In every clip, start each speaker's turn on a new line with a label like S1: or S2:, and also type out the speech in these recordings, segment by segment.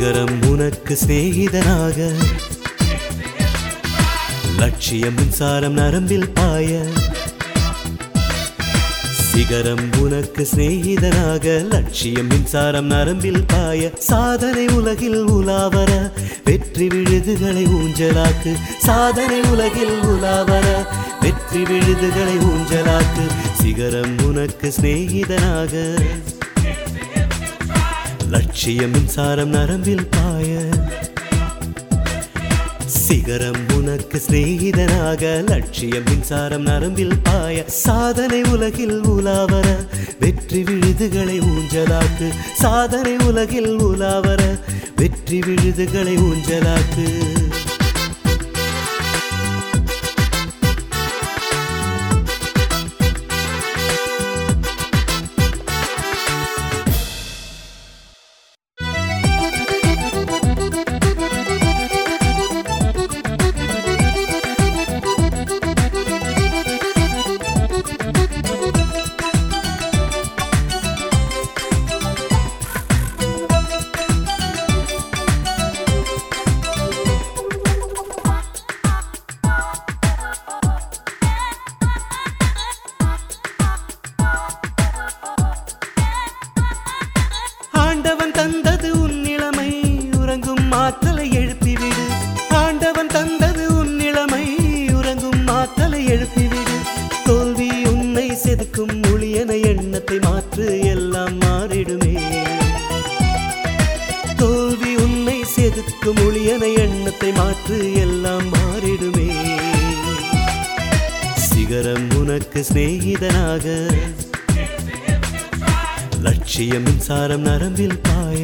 S1: சிகரம் உனக்கு சிநேகிதனாக லட்சியம் மின்சாரம் நரம்பில் பாய சிகரம் உனக்கு சிநேகிதனாக லட்சியம் மின்சாரம் நரம்பில் பாய சாதனை உலகில் உலாவர வெற்றி விழுதுகளை ஊஞ்சலாக்கு சாதனை உலகில் உலாவர வெற்றி விழுதுகளை ஊஞ்சலாக்கு சிகரம் உனக்கு சிநேகிதனாக லட்சியம் மின்சாரம் நரம்பில் பாய சிகரம் உனக்கு சிநேகிதனாக லட்சியம் மின்சாரம் நரம்பில் பாய சாதனை உலகில் உலாவர வெற்றி விழுதுகளை ஊஞ்சலாக்கு சாதனை உலகில் உலாவர வெற்றி விழுதுகளை ஊஞ்சலாக்கு ஆண்டவன் தந்தது உன் இளமை உறங்கும் மாத்தலை எழுப்பிவிடு ஆண்டவன் தந்தது உன் இளமை உறங்கும் மாத்தலை எழுப்பிவிடு தோல்வி உன்னை செதுக்கும் ஒளியன எண்ணத்தை மாற்று எல்லாம் மாறிடுமே தோல்வி உன்னை செதுக்கும் ஒளியன எண்ணத்தை மாற்று எல்லாம் மாறிடுமே சிகரம் உனக்கு சிநேகிதனாக லட்சியம் மின்சாரம் நரம்பில் பாய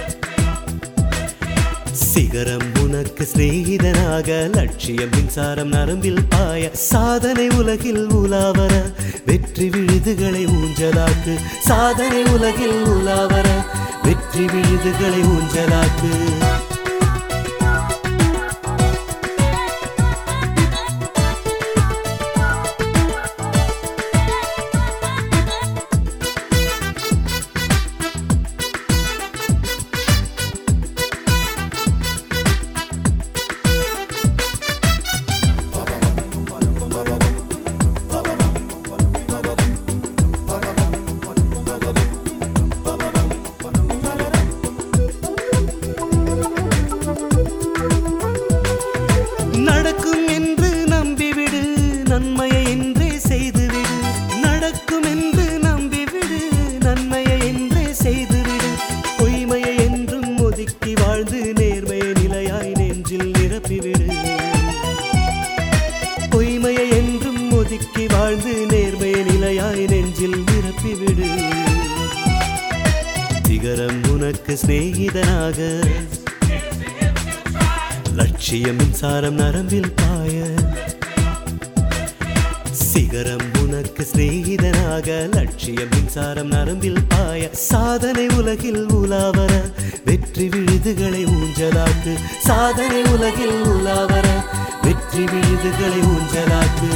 S1: சிகரம் உனக்கு சிநேகிதனாக லட்சியம் மின்சாரம் நரம்பில் பாய சாதனை உலகில் உலாவர வெற்றி விழுதுகளை ஊஞ்சலாக்கு சாதனை உலகில் உலாவர வெற்றி விழுதுகளை ஊஞ்சலாக்கு நடக்கும் என்று நம்பிவிடு நன்மையை என்றே செய்துவிடு நடக்கும் என்று நம்பிவிடு நன்மையை என்றே செய்துவிடு பொய்மையை என்றும் ஒதுக்கி வாழ்ந்து நேர்மையை நிலையாய் நெஞ்சில் நிரப்பிவிடு பொய்மையை என்றும் ஒதுக்கி வாழ்ந்து நேர்மையை நிலையாய் நெஞ்சில் நிரப்பிவிடு சிகரம் உனக்கு சிநேகிதனாக லட்சியம் மின்சாரம் நரம்பில் பாய சிகரம் உனக்கு சிநேகிதனாக லட்சியம் மின்சாரம் நரம்பில் பாய சாதனை உலகில் உலாவர வெற்றி விழுதுகளை ஊஞ்சலாக்கு சாதனை உலகில் உலாவர வெற்றி விழுதுகளை ஊஞ்சலாக்கு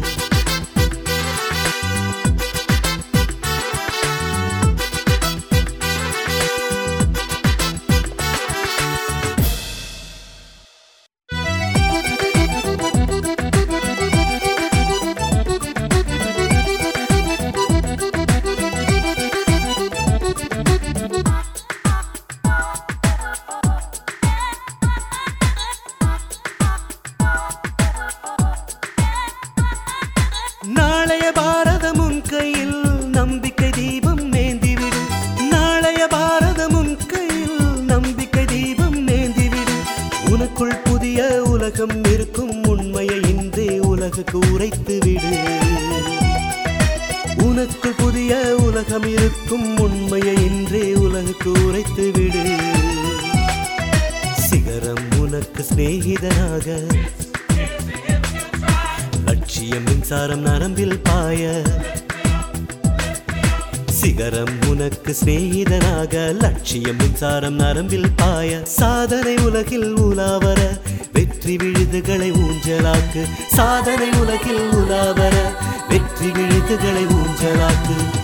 S1: நாளைய பாரதம் உன் கையில் நம்பிக்கை தீபம் நேந்திவிடு நாளைய பாரதம் உன் கையில் நம்பிக்கை தீபம் நேந்திவிடு உனக்குள் புதிய உலகம் இருக்கும் உண்மையை இன்றே உலகுக்கு உரைத்து விடு உனக்குள் புதிய உலகம் இருக்கும் உண்மையை இன்றே உலகுக்கு உரைத்து விடு சிகரம் உனக்கு சிநேகிதனாக லட்சியம் மின்சாரம் நரம்பில் பாய சிகரம் உனக்கு சிநேகிதனாக லட்சியம் மின்சாரம் நரம்பில் பாய சாதனை உலகில் உலாவர வெற்றி விழுதுகளை ஊஞ்சலாக்கு சாதனை உலகில் உலாவர வெற்றி விழுதுகளை ஊஞ்சலாக்கு